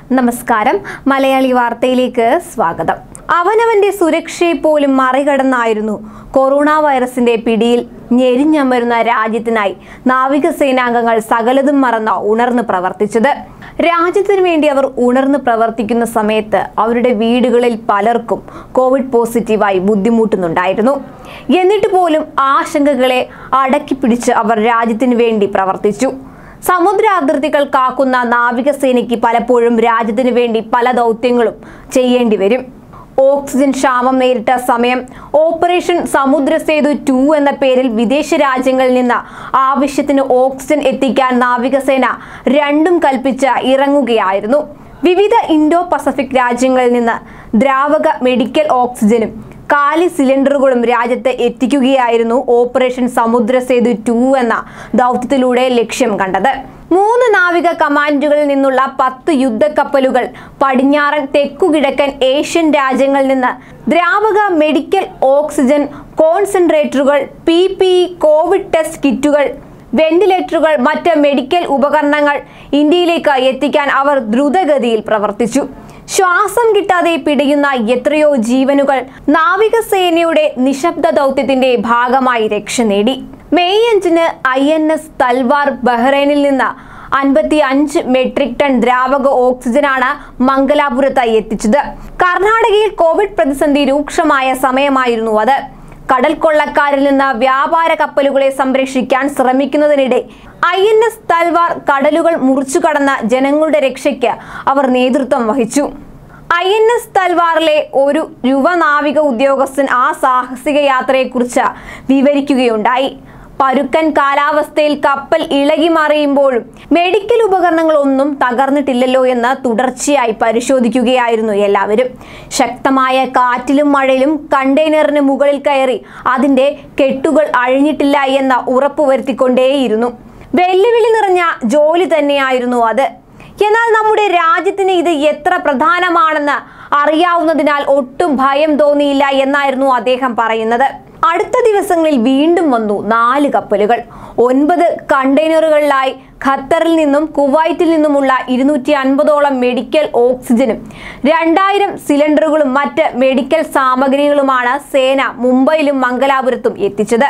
നമസ്കാരം മലയാളി വാർത്തയിലേക്ക് സ്വാഗതം അവനവന്റെ സുരക്ഷയെ പോലും മറികടന്നായിരുന്നു കൊറോണ വൈറസിന്റെ പിടിയിൽ ഞെരിഞ്ഞമരുന്ന രാജ്യത്തിനായി നാവികസേനാംഗങ്ങൾ സകലതും മറന്ന ഉണർന്ന് പ്രവർത്തിച്ചത് രാജ്യത്തിനു വേണ്ടി അവർ ഉണർന്ന് പ്രവർത്തിക്കുന്ന സമയത്ത് അവരുടെ വീടുകളിൽ പലർക്കും കോവിഡ് പോസിറ്റീവായി ബുദ്ധിമുട്ടുന്നുണ്ടായിരുന്നു എന്നിട്ട് പോലും ആശങ്കകളെ അടക്കിപ്പിടിച്ച് അവർ രാജ്യത്തിനു വേണ്ടി പ്രവർത്തിച്ചു സമുദ്ര അതിർത്തികൾ കാക്കുന്ന നാവികസേനയ്ക്ക് പലപ്പോഴും രാജ്യത്തിനു വേണ്ടി പല ദൗത്യങ്ങളും ചെയ്യേണ്ടി വരും ഓക്സിജൻ ക്ഷാമം നേരിട്ട സമയം ഓപ്പറേഷൻ സമുദ്രസേതു ടു എന്ന പേരിൽ വിദേശ രാജ്യങ്ങളിൽ നിന്ന് ആവശ്യത്തിന് ഓക്സിജൻ എത്തിക്കാൻ നാവികസേന രണ്ടും കൽപ്പിച്ച് ഇറങ്ങുകയായിരുന്നു വിവിധ ഇൻഡോ പസഫിക് രാജ്യങ്ങളിൽ നിന്ന് ദ്രാവക മെഡിക്കൽ ഓക്സിജനും കാലി സിലിണ്ടറുകളും രാജ്യത്ത് എത്തിക്കുകയായിരുന്നു ഓപ്പറേഷൻ സമുദ്രസേതു ടു എന്ന ദൗത്യത്തിലൂടെ ലക്ഷ്യം കണ്ടത് മൂന്ന് നാവിക കമാൻഡുകളിൽ നിന്നുള്ള പത്ത് യുദ്ധക്കപ്പലുകൾ പടിഞ്ഞാറൻ തെക്കുകിഴക്കൻ ഏഷ്യൻ രാജ്യങ്ങളിൽ നിന്ന് ദ്രാവക മെഡിക്കൽ ഓക്സിജൻ കോൺസെൻട്രേറ്ററുകൾ പി പി കോവിഡ് ടെസ്റ്റ് കിറ്റുകൾ വെന്റിലേറ്ററുകൾ മറ്റ് മെഡിക്കൽ ഉപകരണങ്ങൾ ഇന്ത്യയിലേക്ക് എത്തിക്കാൻ അവർ ദ്രുതഗതിയിൽ പ്രവർത്തിച്ചു ശ്വാസം കിട്ടാതെ പിടയുന്ന എത്രയോ ജീവനുകൾ നാവികസേനയുടെ നിശബ്ദ ദൗത്യത്തിന്റെ ഭാഗമായി രക്ഷ നേടി മെയ് അഞ്ചിന് ഐ എൻ എസ് തൽവാർ ബഹ്റൈനിൽ നിന്ന് അൻപത്തി അഞ്ച് മെട്രിക് ടൺ ദ്രാവക ഓക്സിജനാണ് മംഗലാപുരത്തായി എത്തിച്ചത് കർണാടകയിൽ കോവിഡ് പ്രതിസന്ധി രൂക്ഷമായ സമയമായിരുന്നു അത് കടൽ കൊള്ളക്കാരിൽ നിന്ന് വ്യാപാര കപ്പലുകളെ സംരക്ഷിക്കാൻ ശ്രമിക്കുന്നതിനിടെ ഐ എൻ എസ് തൽവാർ കടലുകൾ മുറിച്ചു കടന്ന ജനങ്ങളുടെ രക്ഷയ്ക്ക് അവർ നേതൃത്വം വഹിച്ചു ഐ എൻ എസ് തൽവാറിലെ ഒരു യുവനാവിക ഉദ്യോഗസ്ഥൻ ആ സാഹസിക യാത്രയെക്കുറിച്ച് വിവരിക്കുകയുണ്ടായി പരുക്കൻ കാലാവസ്ഥയിൽ കപ്പൽ ഇളകി മറിയുമ്പോഴും മെഡിക്കൽ ഉപകരണങ്ങളൊന്നും തകർന്നിട്ടില്ലല്ലോ എന്ന് തുടർച്ചയായി പരിശോധിക്കുകയായിരുന്നു എല്ലാവരും ശക്തമായ കാറ്റിലും മഴയിലും കണ്ടെയ്നറിന് മുകളിൽ കയറി അതിന്റെ കെട്ടുകൾ അഴിഞ്ഞിട്ടില്ല എന്ന് ഉറപ്പുവരുത്തിക്കൊണ്ടേയിരുന്നു വെല്ലുവിളി നിറഞ്ഞ ജോലി തന്നെയായിരുന്നു അത് എന്നാൽ നമ്മുടെ രാജ്യത്തിന് ഇത് എത്ര പ്രധാനമാണെന്ന് അറിയാവുന്നതിനാൽ ഒട്ടും ഭയം തോന്നിയില്ല എന്നായിരുന്നു അദ്ദേഹം പറയുന്നത് അടുത്ത ദിവസങ്ങളിൽ വീണ്ടും വന്നു നാല് കപ്പലുകൾ ഒൻപത് കണ്ടെയ്നറുകളിലായി ഖത്തറിൽ നിന്നും കുവൈറ്റിൽ നിന്നുമുള്ള ഇരുന്നൂറ്റി അൻപതോളം മെഡിക്കൽ ഓക്സിജനും രണ്ടായിരം സിലിണ്ടറുകളും മറ്റ് മെഡിക്കൽ സാമഗ്രികളുമാണ് സേന മുംബൈയിലും മംഗലാപുരത്തും എത്തിച്ചത്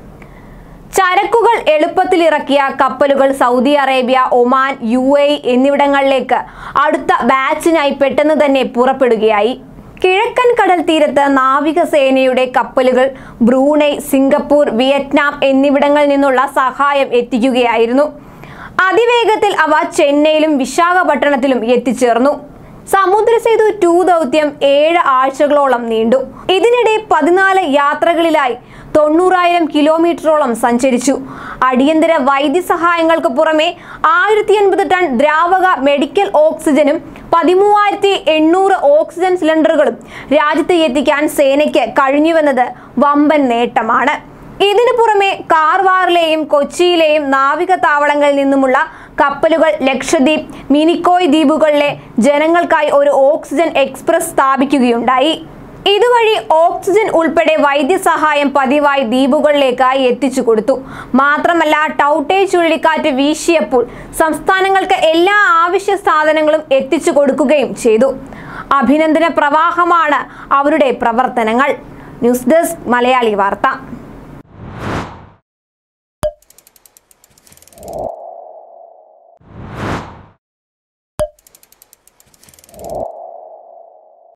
ചരക്കുകൾ എളുപ്പത്തിൽ ഇറക്കിയ കപ്പലുകൾ Saudi Arabia Oman U A എന്നിവിടങ്ങളിലേക്ക് അടുത്ത ബാച്ചിനായി പെട്ടെന്ന് തന്നെ പുറപ്പെടുകയായി കിഴക്കൻ കടൽ തീരത്ത് നാവികസേനയുടെ കപ്പലുകൾ ബ്രൂണൈ സിംഗപ്പൂർ വിയറ്റ്നാം എന്നിവിടങ്ങളിൽ നിന്നുള്ള സഹായം എത്തിക്കുകയായിരുന്നു അതിവേഗത്തിൽ അവ ചെന്നൈയിലും വിശാഖപട്ടണത്തിലും എത്തിച്ചേർന്നു സമുദ്രസേതു ടു ദൗത്യം ഏഴ് ആഴ്ചകളോളം നീണ്ടു ഇതിനിടെ പതിനാല് യാത്രകളിലായി തൊണ്ണൂറായിരം കിലോമീറ്ററോളം സഞ്ചരിച്ചു അടിയന്തര വൈദ്യസഹായങ്ങൾക്ക് പുറമെ ആയിരത്തി എൺപത് ടൺ ദ്രാവക മെഡിക്കൽ ഓക്സിജനും പതിമൂവായിരത്തി എണ്ണൂറ് ഓക്സിജൻ സിലിണ്ടറുകളും രാജ്യത്ത് എത്തിക്കാൻ സേനയ്ക്ക് കഴിഞ്ഞുവെന്നത് വമ്പൻ നേട്ടമാണ് ഇതിനു പുറമെ കാർവാറിലെയും കൊച്ചിയിലെയും നാവിക താവളങ്ങളിൽ നിന്നുമുള്ള കപ്പലുകൾ ലക്ഷദ്വീപ് മിനിക്കോയ് ദ്വീപുകളിലെ ജനങ്ങൾക്കായി ഒരു ഓക്സിജൻ എക്സ്പ്രസ് സ്ഥാപിക്കുകയുണ്ടായി ഇതുവഴി ഓക്സിജൻ ഉൾപ്പെടെ വൈദ്യസഹായം പതിവായി ദ്വീപുകളിലേക്കായി എത്തിച്ചു കൊടുത്തു മാത്രമല്ല ടൗട്ടെ ചുഴലിക്കാറ്റ് വീശിയപ്പോൾ സംസ്ഥാനങ്ങൾക്ക് എല്ലാ ആവശ്യ സാധനങ്ങളും എത്തിച്ചു കൊടുക്കുകയും ചെയ്തു അഭിനന്ദന പ്രവാഹമാണ് അവരുടെ പ്രവർത്തനങ്ങൾ ന്യൂസ് ഡെസ്ക് മലയാളി വാർത്ത